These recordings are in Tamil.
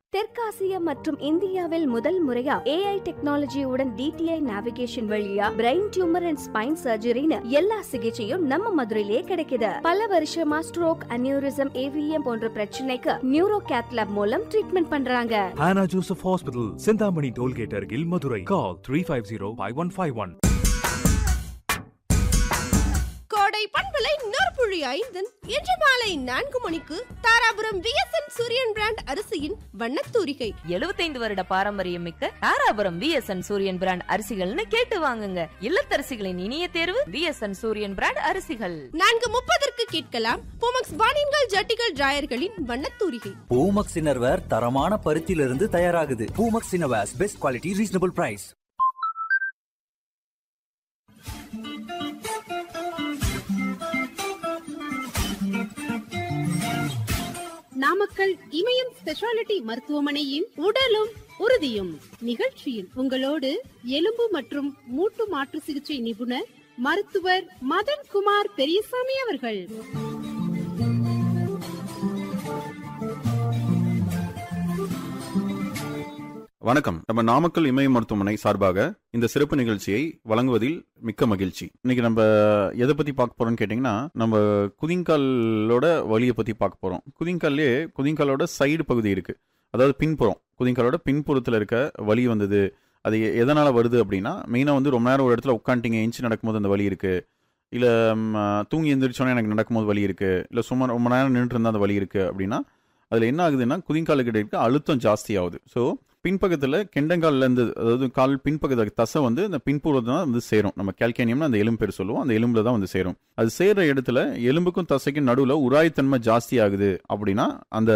தெற்காசியா மற்றும் இந்தியாவில் முதல் முறையா ஏஐ டெக்னாலஜியுடன் டிடிஐ நேவிகேஷன் வழியா பிரெயின் டியூமர் அண்ட் ஸ்பைன் சர்ஜரின்னு எல்லா சிகிச்சையும் நம்ம மதுரையிலேயே கிடைக்குது பல வருஷமா ஸ்ட்ரோக் அனியூரிசம் ஏவிஎம் போன்ற பிரச்சனைக்கு நியூரோ கேத்லாப் மூலம் ட்ரீட்மெண்ட் பண்றாங்க Hannah Joseph Hospital, Sindhamani Tollgate, Argil, Madurai. Call 350 5151. கோடை பண்பலை நற்புழி ஐந்தன் இன்று மாலை நான்கு மணிக்கு தாராபுரம் விஎஸ்என் சூரியன் பிராண்ட் அரிசியின் வண்ணத்தூரிகை 75 வருட பாரம்பரியம் மிக்க தாராபுரம் விஎஸ்என் சூரியன் பிராண்ட் அரிசிகள்னு கேட்டு வாங்குங்க இல்லத்தரசிகளின் இனிய தேர்வு விஎஸ்என் சூரியன் பிராண்ட் அரிசிகள் நான்கு முப்பதற்கு கேட்கலாம் போமக்ஸ் பானின்கள் ஜட்டிகள் டிராயர்களின் வண்ணத்தூரிகை பூமக்ஸ் இன்னர்வேர் தரமான பருத்தியிலிருந்து தயாராகுது Poomax innerwears best quality reasonable price Namakkal Imayam speciality மருத்துவமனையின் உடலும் உறுதியும் நிகழ்ச்சியில் உங்களோடு எலும்பு மற்றும் மூட்டு மாற்று சிகிச்சை நிபுணர் மருத்துவர் மதன் குமார் பெரியசாமி அவர்கள் வணக்கம் நம்ம நாமக்கல் இமய மருத்துவமனை சார்பாக இந்த சிறப்பு நிகழ்ச்சியை வழங்குவதில் மிக்க மகிழ்ச்சி இன்னைக்கு நம்ம எதை பத்தி பார்க்க போறோம்னு கேட்டிங்கன்னா நம்ம குதிங்காலோட வலியை பத்தி பார்க்க போறோம் குதிங்கால்லே குதிங்காலோட சைடு பகுதி இருக்கு அதாவது பின்புறம் குதிங்காலோட பின்புறத்தில் இருக்க வலி வந்தது அது எ- எதனால வருது அப்படின்னா மெயினாக வந்து ரொம்ப நேரம் ஒரு இடத்துல உட்காந்துட்டீங்க எஞ்சி நடக்கும்போது அந்த வலி இருக்கு இல்லை தூங்கி எந்திரிச்சோன்னே எனக்கு நடக்கும்போது வலி இருக்கு இல்லை சும்மா ரொம்ப நேரம் நின்றுட்டு இருந்தால் அந்த வலி இருக்கு அப்படின்னா அதில் என்ன ஆகுதுன்னா குதிங்கால கிட்ட இருக்க அழுத்தம் ஜாஸ்தி ஆகுது ஸோ பின்பக்கத்தில் கெண்டங்கால்ல இருந்து அதாவது கால் பின்பக்கத்தில் தசை வந்து இந்த பின்புறத்தில் தான் வந்து சேரும் நம்ம கேல்கேனியம்னு அந்த எலும்பு பேர் சொல்லுவோம் அந்த எலும்புல தான் வந்து சேரும் அது சேர்ற இடத்துல எலும்புக்கும் தசைக்கும் நடுவில் உராய்த்தன்மை ஜாஸ்தி ஆகுது அப்படின்னா அந்த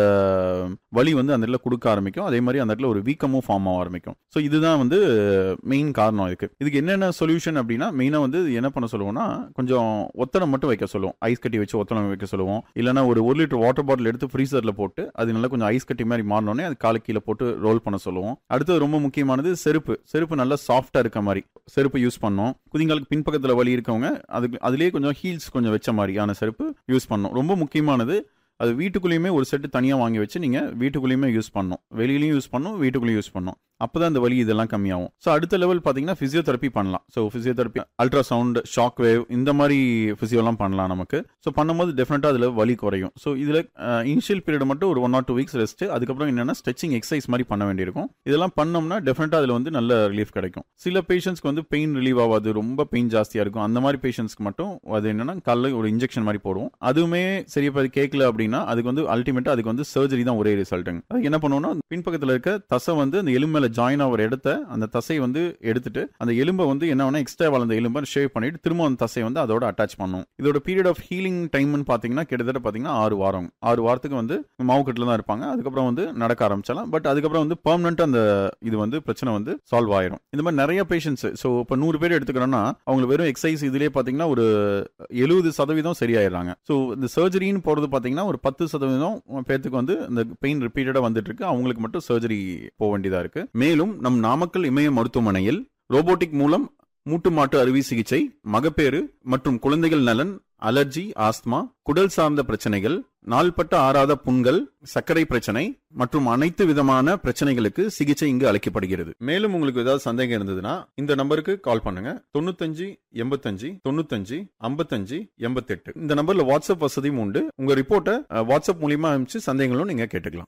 வலி வந்து அந்த இடத்துல கொடுக்க ஆரம்பிக்கும் அதே மாதிரி அந்த இடத்துல ஒரு வீக்கமும் ஃபார்ம் ஆக ஆரம்பிக்கும் ஸோ இதுதான் வந்து மெயின் காரணம் இதுக்கு இதுக்கு என்னென்ன சொல்யூஷன் அப்படின்னா மெயினாக வந்து என்ன பண்ண சொல்லுவோம்னா கொஞ்சம் ஒத்தடம் மட்டும் வைக்க சொல்லுவோம் ஐஸ் கட்டி வச்சு ஒத்தடம் வைக்க சொல்லுவோம் இல்லைன்னா ஒரு ஒரு லிட்டர் வாட்டர் பாட்டில் எடுத்து ஃப்ரீசரில் போட்டு அது நல்லா கொஞ்சம் ஐஸ் கட்டி மாதிரி மாறினோடனே அது காலு கீழே போட்டு ரோல் பண்ண சொல்லுவோம் அடுத்தது ரொம்ப முக்கியமானது செருப்பு செருப்பு நல்லா சாஃப்டாக இருக்க மாதிரி செருப்பு யூஸ் பண்ணோம் குதிங்காலுக்கு பின்பக்கத்தில் வலி இருக்கவங்க அதுக்கு அதுலேயே கொஞ்சம் ஹீல்ஸ் கொஞ்சம் வச்ச மாதிரியான செருப்பு யூஸ் பண்ணோம் ரொம்ப முக்கியமானது அது வீட்டுக்குள்ளேயுமே ஒரு செட்டு தனியாக வாங்கி வச்சு நீங்கள் வீட்டுக்குள்ளேயுமே யூஸ் பண்ணணும் வெளியிலையும் யூஸ் பண்ணணும் வீட்டுக்குள்ளேயும் யூஸ் பண்ணணும் அப்போ தான் இந்த வலி இதெல்லாம் கம்மியாகும் ஸோ அடுத்த லெவல் பார்த்தீங்கன்னா ஃபிசியோதெரப்பி பண்ணலாம் so physiotherapy ultrasound shock wave இந்த மாதிரி ஃபிசியோலாம் பண்ணலாம் நமக்கு ஸோ பண்ணும்போது டெஃபினட்டாக அதில் வலி குறையும் ஸோ இதில் இனிஷியல் பீரியட் மட்டும் ஒரு one or two weeks rest அதுக்கப்புறம் என்னென்னா ஸ்ட்ரெச்சிங் எக்ஸசைஸ் மாதிரி பண்ண வேண்டியிருக்கும் இதெல்லாம் பண்ணோம்னா டெஃபினட்டாக அதில் வந்து நல்ல ரிலீஃப் கிடைக்கும் சில பேஷண்ட்ஸ்க்கு வந்து பெயின் ரிலீவ் ஆகாது ரொம்ப பெயின் ஜாஸ்தியாக இருக்கும் அந்த மாதிரி பேஷண்ட்ஸ்க்கு மட்டும் அது என்னன்னா காலைல ஒரு இன்ஜெக்ஷன் மாதிரி போடுவோம் அதுவுமே சரியா பாதி கேட்கல அப்படின்னா அதுக்கு வந்து அல்டிமேட்டா அதுக்கு வந்து சர்ஜரி தான் ஒரே ரிசல்ட்டுங்க அது என்ன பண்ணுவோம்னா பின்பக்கத்தில் இருக்க தசை வந்து அந்த எலும்பு மேல ஜாயின் ஆகிற இடத்த அந்த தசை வந்து எடுத்துட்டு அந்த எலும்பை வந்து என்ன வேணா எக்ஸ்ட்ரா வளர்ந்த எலும்பை ஷேவ் பண்ணிட்டு திரும்ப அந்த தசையை வந்து அதோட அட்டாச் பண்ணும் இதோட பீரியட் ஆஃப் ஹீலிங் டைம்னு பார்த்தீங்கன்னா கிட்டத்தட்ட பார்த்தீங்கன்னா ஆறு வாரம் ஆறு வாரத்துக்கு வந்து மாவுக்கட்டில் தான் இருப்பாங்க அதுக்கப்புறம் வந்து நடக்க ஆரம்பிச்சலாம் பட் அதுக்கப்புறம் வந்து பெர்மனெண்ட் அந்த இது வந்து பிரச்சனை வந்து சால்வ் ஆயிரும் இந்த மாதிரி நிறைய பேஷண்ட்ஸ் ஸோ இப்போ நூறு பேர் எடுத்துக்கிறோம்னா அவங்க வெறும் எக்ஸசைஸ் இதுலேயே பார்த்தீங்கன்னா ஒரு எழுபது சதவீதம் சரியாயிடுறாங்க ஸோ இந்த சர்ஜரின்னு போகிறது பார்த்தீங்கன்னா ஒரு பத்து சதவீதம் பேர்த்துக்கு வந்து இந்த பெயின் ரிப்பீட்டடாக வந்துட்டு இருக்கு அவங்களுக்கு மட்டும் சர்ஜரி போக வேண்டியதாக இருக்கு மேலும் நம் நாமக்கல் இமய மருத்துவமனையில் ரோபோட்டிக் மூலம் மூட்டு மாட்டு அறுவை சிகிச்சை மகப்பேறு மற்றும் குழந்தைகள் நலன் அலர்ஜி ஆஸ்துமா குடல் சார்ந்த பிரச்சனைகள் நாள்பட்ட ஆறாத புண்கள் சர்க்கரை பிரச்சனை மற்றும் அனைத்து விதமான பிரச்சனைகளுக்கு சிகிச்சை இங்கு அளிக்கப்படுகிறது மேலும் உங்களுக்கு ஏதாவது சந்தேகம் இருந்ததுன்னா இந்த நம்பருக்கு கால் பண்ணுங்க தொண்ணூத்தஞ்சு எண்பத்தஞ்சு தொண்ணூத்தஞ்சு ஐம்பத்தஞ்சு எண்பத்தெட்டு இந்த நம்பர்ல வாட்ஸ்அப் வசதியும் உண்டு உங்க ரிப்போர்ட்டை அஹ், வாட்ஸ்அப் மூலியமா அனுப்பிச்சு சந்தேகங்களும் நீங்க கேட்டுக்கலாம்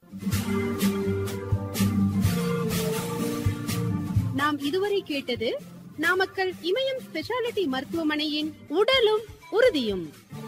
நாம் இதுவரை கேட்டது நாமக்கல் இமயம் ஸ்பெஷாலிட்டி மருத்துவமனையின் உடலும் உறுதியும்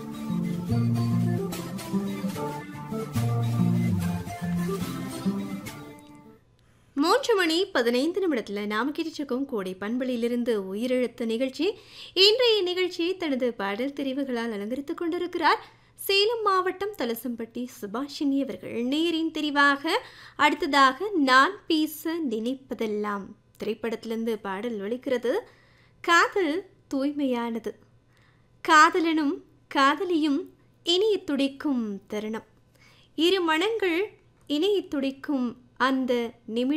மூன்று மணி பதினைந்து நிமிடத்தில் நாம் கேட்டிருக்கோம் கோடை பண்பலிலிருந்து உயிரெழுத்து நிகழ்ச்சி இன்றைய நிகழ்ச்சி தனது பாடல் தெரிவுகளால் அலங்கரித்துக் கொண்டிருக்கிறார் சேலம் மாவட்டம் தலசம்பட்டி சுபாஷினி அவர்கள் நேரின் தெரிவாக அடுத்ததாக நான் பேச நினைப்பதெல்லாம் திரைப்படத்திலிருந்து பாடல் ஒலிக்கிறது காதல் தூய்மையானது காதலனும் காதலியும் இணைய துடிக்கும் தருணம் இரு மனங்கள் இணைய துடிக்கும் அந்த நிமிட